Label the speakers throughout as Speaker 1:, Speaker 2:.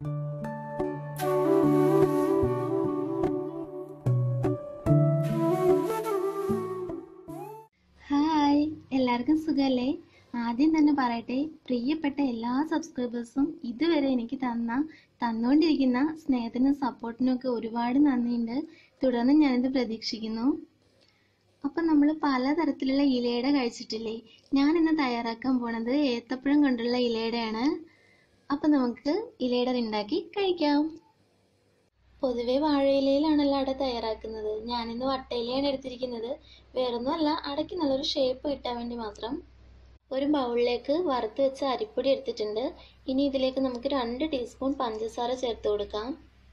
Speaker 1: hi എല്ലാവർക്കും സുഖമല്ലേ ആദ്യം തന്നെ പറയട്ടെ പ്രിയപ്പെട്ട എല്ലാ സബ്സ്ക്രൈബേഴ്സും ഇതുവരെ എനിക്ക് തന്ന തന്നുകൊണ്ടിരിക്കുന്ന സ്നേഹത്തിനും സപ്പോർട്ടിനും ഒക്കെ ഒരുപാട് നന്ദിയുണ്ട് തുടർന്ന് ഞാനിത് പ്രതീക്ഷിക്കുന്നു അപ്പം നമ്മൾ പലതരത്തിലുള്ള ഇലയുടെ കഴിച്ചിട്ടില്ലേ ഞാൻ ഇന്ന് തയ്യാറാക്കാൻ പോണത് ഏത്തപ്പഴം കൊണ്ടുള്ള ഇലയുടെയാണ് അപ്പം നമുക്ക് ഇലയുടെ ഉണ്ടാക്കി കഴിക്കാം പൊതുവെ വാഴയിലയിലാണല്ലോ അട തയ്യാറാക്കുന്നത് ഞാനിന്ന് വട്ടയിലയാണ് എടുത്തിരിക്കുന്നത് വേറൊന്നുമല്ല അടയ്ക്ക് നല്ലൊരു ഷേപ്പ് കിട്ടാൻ വേണ്ടി മാത്രം ഒരു ബൗളിലേക്ക് വറുത്ത് വെച്ച അരിപ്പൊടി എടുത്തിട്ടുണ്ട് ഇനി ഇതിലേക്ക് നമുക്ക് രണ്ട് ടീസ്പൂൺ പഞ്ചസാര ചേർത്ത് കൊടുക്കാം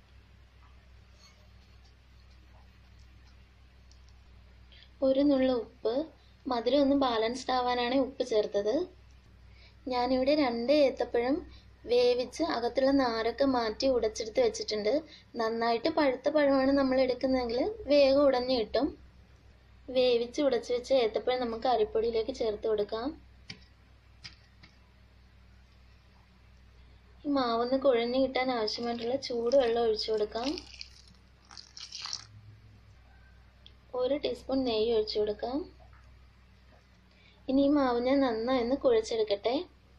Speaker 1: ഒരു നുള്ള ഉപ്പ് മധുരം ഒന്ന് ബാലൻസ്ഡ് ആവാനാണ് ഉപ്പ് ചേർത്തത് ഞാനിവിടെ രണ്ട് ഏത്തപ്പഴം വേവിച്ച് അകത്തുള്ള നാരൊക്കെ മാറ്റി ഉടച്ചെടുത്ത് വെച്ചിട്ടുണ്ട് നന്നായിട്ട് പഴുത്ത പഴമാണ് നമ്മൾ എടുക്കുന്നതെങ്കിൽ വേഗം ഉടഞ്ഞു കിട്ടും വേവിച്ച് ഉടച്ചു വെച്ച ഏത്തപ്പഴം നമുക്ക് അരിപ്പൊടിയിലേക്ക് ചേർത്ത് കൊടുക്കാം ഈ മാവൊന്ന് കുഴഞ്ഞു കിട്ടാൻ ആവശ്യമായിട്ടുള്ള ചൂടുവെള്ളം ഒഴിച്ചു കൊടുക്കാം ഒരു ടീസ്പൂൺ നെയ്യ് ഒഴിച്ചു കൊടുക്കാം ഇനി ഈ മാവ് ഞാൻ നന്നായി ഒന്ന് കുഴച്ചെടുക്കട്ടെ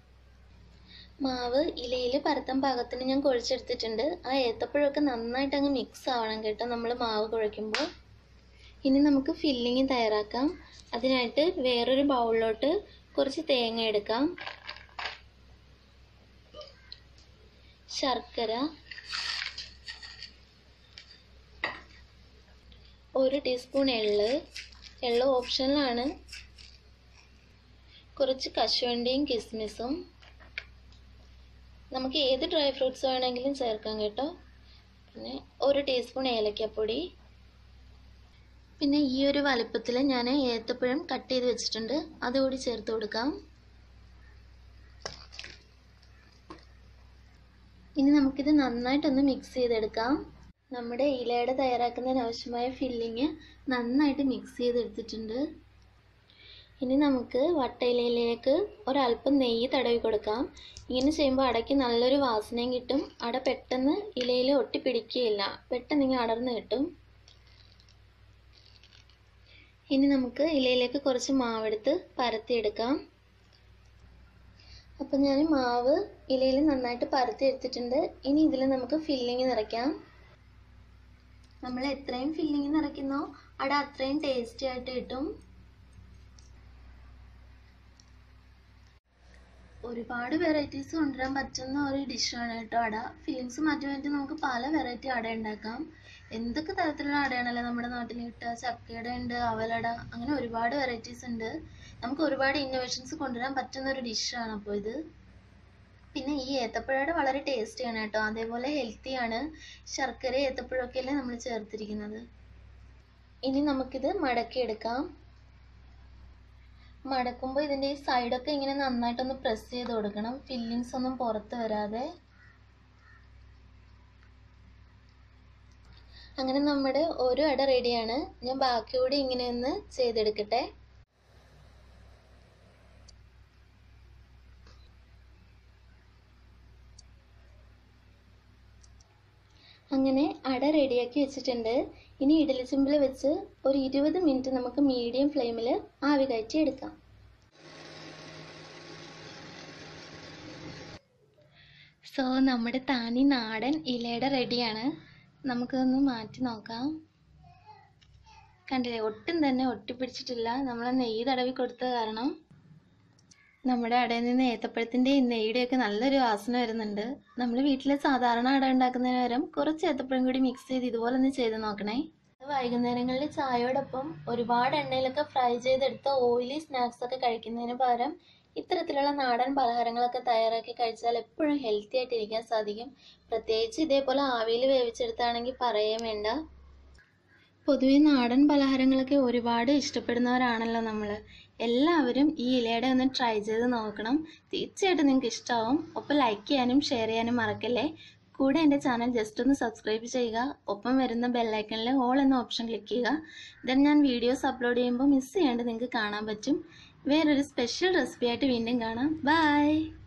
Speaker 1: മാവ് ഇലയിൽ പരത്താൻ പാകത്തിന് ഞാൻ കുഴച്ചെടുത്തിട്ടുണ്ട് ആ ഏത്തപ്പഴമൊക്കെ നന്നായിട്ട് അങ്ങ് മിക്സ് ആവണം കേട്ടോ നമ്മൾ മാവ് കുഴയ്ക്കുമ്പോൾ ഇനി നമുക്ക് ഫില്ലിങ് തയ്യാറാക്കാം അതിനായിട്ട് വേറൊരു ബൗളിലോട്ട് കുറച്ച് തേങ്ങ എടുക്കാം ശർക്കര ഒരു ടീസ്പൂൺ എള്ള് എള്ള് ഓപ്ഷനിലാണ് കുറച്ച് കശുവണ്ടിയും കിസ്മിസും നമുക്ക് ഏത് ഡ്രൈ ഫ്രൂട്ട്സ് വേണമെങ്കിലും ചേർക്കാം കേട്ടോ പിന്നെ ഒരു ടീസ്പൂൺ ഏലക്കപ്പൊടി പിന്നെ ഈ ഒരു വലുപ്പത്തിൽ ഞാൻ ഏത്തപ്പഴം കട്ട് ചെയ്ത് വെച്ചിട്ടുണ്ട് അതുകൂടി ചേർത്ത് കൊടുക്കാം ഇനി നമുക്കിത് നന്നായിട്ടൊന്ന് മിക്സ് ചെയ്തെടുക്കാം നമ്മുടെ ഇലയുടെ തയ്യാറാക്കുന്നതിന് ആവശ്യമായ ഫില്ലിങ് നന്നായിട്ട് മിക്സ് ചെയ്തെടുത്തിട്ടുണ്ട് ഇനി നമുക്ക് വട്ടയിലയിലേക്ക് ഒരല്പം നെയ്യ് തടവി കൊടുക്കാം ഇങ്ങനെ ചെയ്യുമ്പോൾ അടയ്ക്ക് നല്ലൊരു വാസനയും കിട്ടും അട പെട്ടെന്ന് ഇലയിൽ ഒട്ടിപ്പിടിക്കുകയില്ല പെട്ടെന്ന് ഇങ്ങനെ അടർന്ന് കിട്ടും ഇനി നമുക്ക് ഇലയിലേക്ക് കുറച്ച് മാവെടുത്ത് പരത്തിയെടുക്കാം അപ്പം ഞാൻ മാവ് ഇലയിൽ നന്നായിട്ട് പരത്തി എടുത്തിട്ടുണ്ട് ഇനി ഇതിൽ നമുക്ക് ഫില്ലിങ് നിറയ്ക്കാം നമ്മൾ എത്രയും ഫില്ലിങ് നിറയ്ക്കുന്നോ അട അത്രയും ടേസ്റ്റി ആയിട്ട് കിട്ടും ഒരുപാട് വെറൈറ്റീസ് കൊണ്ടുവരാൻ പറ്റുന്ന ഒരു ഡിഷാണ് കേട്ടോ അട ഫില്ലിങ്സ് മാറ്റി മാറ്റി നമുക്ക് പല വെറൈറ്റി അട ഉണ്ടാക്കാം എന്തൊക്കെ തരത്തിലുള്ള അടയാണല്ലോ നമ്മുടെ നാട്ടിൽ കിട്ടുക ചക്കയട ഉണ്ട് അവലട അങ്ങനെ ഒരുപാട് വെറൈറ്റീസ് ഉണ്ട് നമുക്ക് ഒരുപാട് ഇന്നോവേഷൻസ് കൊണ്ടുവരാൻ പറ്റുന്ന ഒരു ഡിഷാണ് അപ്പോൾ ഇത് പിന്നെ ഈ ഏത്തപ്പഴയുടെ വളരെ ടേസ്റ്റിയാണ് കേട്ടോ അതേപോലെ ഹെൽത്തിയാണ് ശർക്കര ഏത്തപ്പഴമൊക്കെ അല്ലേ നമ്മൾ ചേർത്തിരിക്കുന്നത് ഇനി നമുക്കിത് മടക്കിയെടുക്കാം മടക്കുമ്പോൾ ഇതിൻ്റെ ഈ സൈഡൊക്കെ ഇങ്ങനെ നന്നായിട്ടൊന്ന് പ്രസ് ചെയ്ത് കൊടുക്കണം ഫില്ലിങ്സ് ഒന്നും പുറത്ത് വരാതെ അങ്ങനെ നമ്മുടെ ഒരു അട റെഡിയാണ് ഞാൻ ബാക്കി കൂടി ഇങ്ങനെ ഒന്ന് ചെയ്തെടുക്കട്ടെ അങ്ങനെ അട റെഡിയാക്കി വെച്ചിട്ടുണ്ട് ഇനി ഇഡലി ചെമ്പിൽ വെച്ച് ഒരു ഇരുപത് മിനിറ്റ് നമുക്ക് മീഡിയം ഫ്ലെയിമിൽ ആവി കയറ്റി എടുക്കാം സോ നമ്മുടെ താനി നാടൻ ഇലയുടെ റെഡിയാണ് നമുക്കൊന്ന് മാറ്റി നോക്കാം കണ്ടില്ലേ ഒട്ടും തന്നെ ഒട്ടിപ്പിടിച്ചിട്ടില്ല നമ്മൾ നെയ്യ് തടവി കൊടുത്ത കാരണം നമ്മുടെ അടയിൽ നിന്ന് ഏത്തപ്പഴത്തിൻ്റെ നെയ്യുടെയൊക്കെ നല്ലൊരു വാസന വരുന്നുണ്ട് നമ്മൾ വീട്ടിൽ സാധാരണ അട ഉണ്ടാക്കുന്നതിന് പകരം കുറച്ച് ഏത്തപ്പഴം കൂടി മിക്സ് ചെയ്ത് ഇതുപോലെ ഒന്ന് ചെയ്ത് നോക്കണേ വൈകുന്നേരങ്ങളിൽ ചായയോടൊപ്പം ഒരുപാട് എണ്ണയിലൊക്കെ ഫ്രൈ ചെയ്തെടുത്ത ഓയിലി സ്നാക്സ് ഒക്കെ കഴിക്കുന്നതിന് പകരം ഇത്തരത്തിലുള്ള നാടൻ പലഹാരങ്ങളൊക്കെ തയ്യാറാക്കി കഴിച്ചാൽ എപ്പോഴും ഹെൽത്തി ആയിട്ട് ഇരിക്കാൻ സാധിക്കും പ്രത്യേകിച്ച് ഇതേപോലെ ആവിയിൽ വേവിച്ചെടുത്താണെങ്കിൽ പറയേ വേണ്ട പൊതുവെ നാടൻ പലഹാരങ്ങളൊക്കെ ഒരുപാട് ഇഷ്ടപ്പെടുന്നവരാണല്ലോ നമ്മൾ എല്ലാവരും ഈ ഇലയുടെ ഒന്ന് ട്രൈ ചെയ്ത് നോക്കണം തീർച്ചയായിട്ടും നിങ്ങൾക്ക് ഇഷ്ടമാവും ഒപ്പം ലൈക്ക് ചെയ്യാനും ഷെയർ ചെയ്യാനും മറക്കല്ലേ കൂടെ എൻ്റെ ചാനൽ ജസ്റ്റ് ഒന്ന് സബ്സ്ക്രൈബ് ചെയ്യുക ഒപ്പം വരുന്ന ബെല്ലൈക്കണിൽ ഓൾ എന്ന ഓപ്ഷൻ ക്ലിക്ക് ചെയ്യുക ദെൻ ഞാൻ വീഡിയോസ് അപ്ലോഡ് ചെയ്യുമ്പോൾ മിസ് ചെയ്യാണ്ട് നിങ്ങൾക്ക് കാണാൻ പറ്റും വേറൊരു സ്പെഷ്യൽ റെസിപ്പി ആയിട്ട് വീണ്ടും കാണാം ബൈ